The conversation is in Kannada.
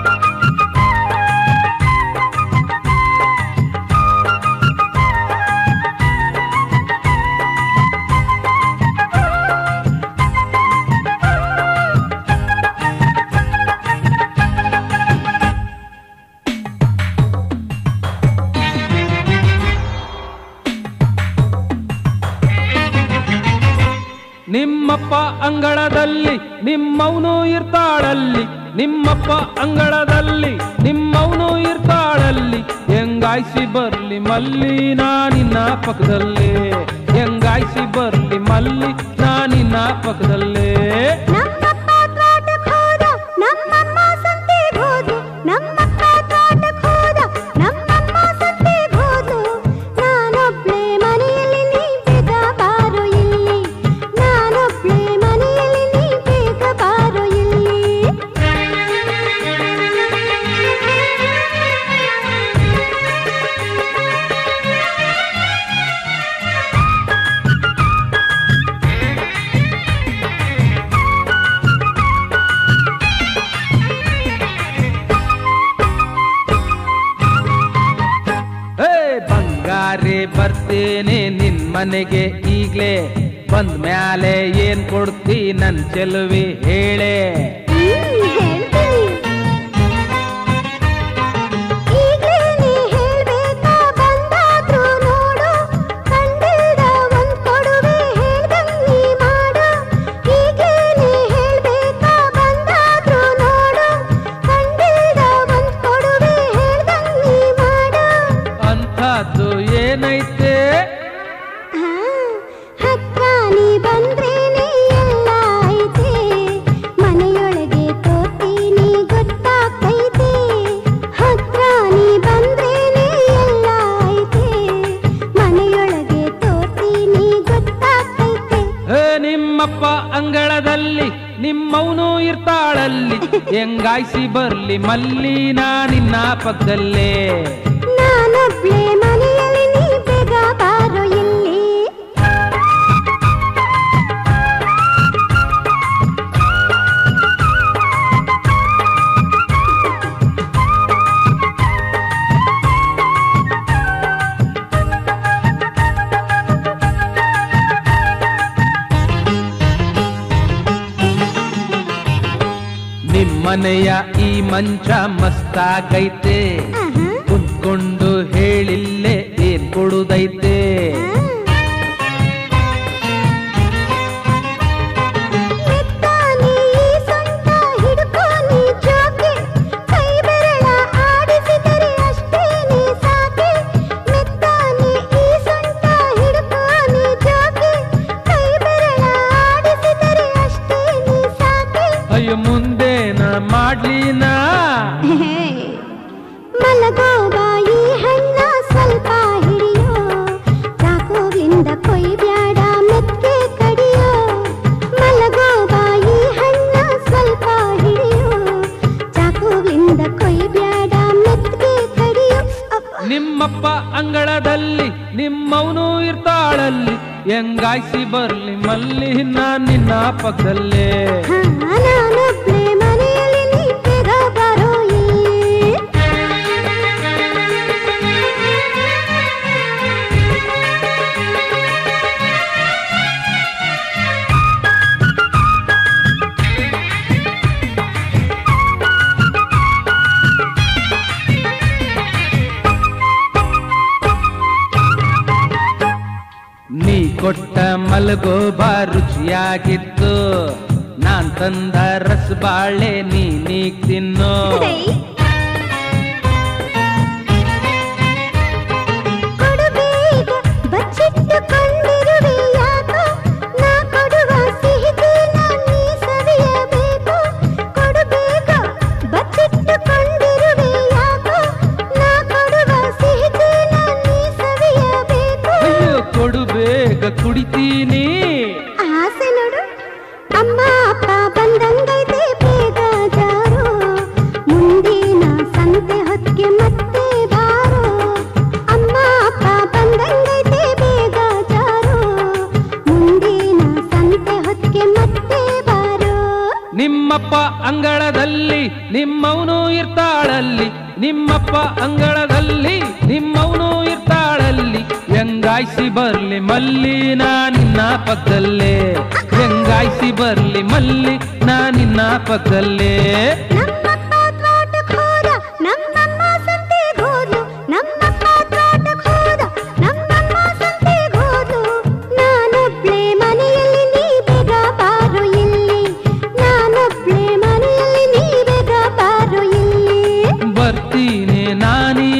ನಿಮ್ಮಪ್ಪ ಅಂಗಳದಲ್ಲಿ ನಿಮ್ಮವನು ಇರ್ತಾಳಲ್ಲಿ ನಿಮ್ಮಪ್ಪ ಅಂಗಳದಲ್ಲಿ ನಿಮ್ಮವನು ಇರ್ತಾಳಲ್ಲಿ ಹೆಂಗಾಯ್ಸಿ ಬರ್ಲಿ ಮಲ್ಲಿ ನಾನಿನ್ನ ಪಕ್ಕದಲ್ಲೇ ಹೆಂಗಾಯ್ಸಿ ಬರ್ಲಿ ಮಲ್ಲಿ ನಾನಿನ್ನ ಪಕ್ಕದಲ್ಲೇ ನಮ್ಮಪ್ಪ ತೋಟಕ್ ಹೋದ ನಮ್ಮಮ್ಮ ಸಂತೆಗ್ ಹೋದ್ಲು ನಮ್ಮಪ್ಪ ತೋಟಕ್ ಹೋದ ನಮ್ಮಮ್ಮ ಸಂತೆಗ್ ಹೋದ್ಲು ನಾನೊಬ್ಳೆ ಮನೆಯಲ್ಲಿ ನೀ ಬೇಗ ಬಾರೋ ಇಲ್ಲಿ ನಾನೊಬ್ಳೆ ಮನೆಯಲ್ಲಿ ನೀ ಬೇಗ ಬಾರೋ ಇಲ್ಲಿ ಹೇ ಬಂಗಾರೆ ಬರ್ತೇನೆ ನಿನ್ ಮನೆಗೆ ಈಗ್ಲೇ ಬಂದ್ ಮ್ಯಾಲೆ ಏನ್ ಕೊಡ್ತಿ ನನ್ ಚೆಲುವೆ ಹೇಳೆ ಹ್ಮ್, ಹೇಳ್ತೀನಿ. ಈಗ್ಲೇ ನೀ ಹೇಳ್ಬೇಕಾ ಬಂದಾದ್ರೂ ನೋಡು ಕಂಡಿಲ್ದ ಒಂದ್ ಕೊಡುವೆ ಹೇಳ್ದಂಗ್ ನೀ ಮಾಡು ಈಗ್ಲೇ ನೀ ಹೇಳ್ಬೇಕಾ ಬಂದಾದ್ರೂ ನೋಡು ಕಂಡಿಲ್ದ ಒಂದ್ ಕೊಡುವೆ ಹೇಳ್ದಂಗ್ ನೀ ಮಾಡು ಅಂಥದ್ದು ಏನೈತೆ ಆ, ಹತ್ರ ನೀ ಬಂದ್ರೇನೆ ಎಲ್ಲ ಐತೆ ಮನೆಯೊಳಗೆ ತೋರ್ತೀನಿ ಗೊತ್ತಾಗ್ತೈತೆ ಹತ್ರ ನೀ ಬಂದ್ರೇನೆ ಎಲ್ಲ ಐತೆ ಮನೆಯೊಳಗೆ ತೋರ್ತೀನಿ ಗೊತ್ತಾಗ್ತೈತೆ ಹೇ ನಿಮ್ಮಪ್ಪ ಅಂಗಳದಲ್ಲಿ ನಿಮ್ಮವನು ಇರ್ತಾಳಲ್ಲಿ ಹೆಂಗಾಯ್ಸಿ ಬರ್ಲಿ ಮಲ್ಲಿ ನಿನ್ನ ಪಕ್ಕದಲ್ಲೇ ನಾನೊಬ್ಳೆ ಮನೆಯಲ್ಲಿ ನೀ ಬೇಗ ಬಾರೋ ಇಲ್ಲಿ ನಿಮ್ಮನೆಯ ಈ ಮಂಚ ಮಸ್ತಾಗೈತೆ ಆಹಾ. ಕುಂತ್ಕೊಂಡು ಹೇಳಿಲ್ಲೇ ಏನ್ ಕೊಡುದೈತೆ ಮೆತ್ತಾನೆ ಈ ಸೊಂಟ ಹಿಡ್ಕೊನಿ ಜೋಕೆ ಕೈ ಬೆರಳ ಆಡಿಸಿದರೆ ಅಷ್ಟೇನೆ ಸಾಕೆ ಮೆತ್ತಾನೆ ಈ ಸೊಂಟ ಹಿಡ್ಕೊನಿ ಜೋಕೆ ಕೈ ಬೆರಳ ಆಡಿಸಿದರೆ ಅಷ್ಟೇನೆ ಸಾಕೆ ಅಯ್ಯೋ ಮುಂದೇನ ಮಾಡ್ಲಿನಾ ಮಲಗೋವ ಈ ಹಣ್ಣ ಸ್ವಲ್ಪ ಹಿಡಿಯೋ ಚಾಕುವಿಂದ ಕೊಯ್ಬ್ಯಾಡ ಮೆಕ್ಕೆ ಕಡಿಯೋ ಮಲಗೋವ ಈ ಹಣ್ಣ ಸ್ವಲ್ಪ ಹಿಡಿಯೋ ಚಾಕುವಿಂದ ಕೊಯ್ಬ್ಯಾಡ ಮೆಕ್ಕೆ ಕಡಿಯೋ ಅಪ್ಪ. ನಿಮ್ಮಪ್ಪ ಅಂಗಳದಲ್ಲಿ ನಿಮ್ಮವನು ಇರ್ತಾಳಲ್ಲಿ ಹೆಂಗಾಯ್ಸಿ ಬರ್ಲಿ ಮಲ್ಲಿ ನಾನ್ ನಿನ್ನ ಪಕ್ಕದಲ್ಲೇ ಹಾ, ನಾನೊಬ್ಳೆ ಮನೆಯಲ್ಲಿ ನೀ ಬೇಗ ಬಾರೋ ಇಲ್ಲಿ ನೀ ಕೊಟ್ಟ ಮಲಗೋಬ ರುಚಿಯಾಗಿತ್ತು ನಾನ್ ತಂದ ರಸಬಾಳೆ ನೀ ನೀಗ್ ತಿನ್ನೋ ಹೇ. ಕೊಡು ಬೇಗ ಬಚ್ಚಿಟ್ಟುಕೊಂಡಿರುವೆ ಯಾಕೋ ನಾ ಕೊಡುವ ಸಿಹಿಗೇನ ನೀ ಸವಿಯಬೇಕು ಕೊಡು ಬೇಗ ಬಚ್ಚಿಟ್ಟುಕೊಂಡಿರುವೆ ಯಾಕೋ ನಾ ಕೊಡುವ ಸಿಹಿಗೇನ ನೀ ಸವಿಯಬೇಕು ಅಯ್ಯೋ ಕೊಡು ಬೇಗ ಕುಡಿತೀನಿ ಆಸೆ ನೋಡು ಅಮ್ಮ ಅಪ್ಪ ಬಂದಂಗೈತೆ ಬೇಗ ಜಾರು ಮುಂದೆ ಅಂಗಳದಲ್ಲಿ ನಿಮ್ಮವನು ಇರ್ತಾಳಲ್ಲಿ ನಿಮ್ಮಪ್ಪ ಅಂಗಳದಲ್ಲಿ ನಿಮ್ಮವನು ಇರ್ತಾಳಲ್ಲಿ ಹೆಂಗಾಯ್ಸಿ ಬರ್ಲಿ ಮಲ್ಲಿ ನಾ ನಿನ್ನ ಪಕ್ಕದಲ್ಲೇ ಹೆಂಗಾಯ್ಸಿ ಬರ್ಲಿ ಮಲ್ಲಿ ನಾ ನಿನ್ನ ಪಕ್ಕದಲ್ಲೇ ನಮ್ಮಪ್ಪ ತ್ವಾಟಕ್ ಹೋದ ನಮ್ಮಮ್ಮ ಸಂತೆಗ್ ಹೋದ್ಲು ನಮ್ಮಪ್ಪ ತ್ವಾಟಕ್ ಹೋದ ನಮ್ಮಮ್ಮ ಸಂತೆಗ್ ಹೋದ್ಲು ನಾನೊಬ್ಳೆ ಮನೆಯಲ್ಲಿ ನೀ ಬೇಗ ಬಾರು ಇಲ್ಲಿ ನಾನೊಬ್ಳೆ ಮನೆಯಲ್ಲಿ ನೀ ಬೇಗ ಬಾರು ಇಲ್ಲಿ ಬರ್ತೀನಿ ನಾನೀಗ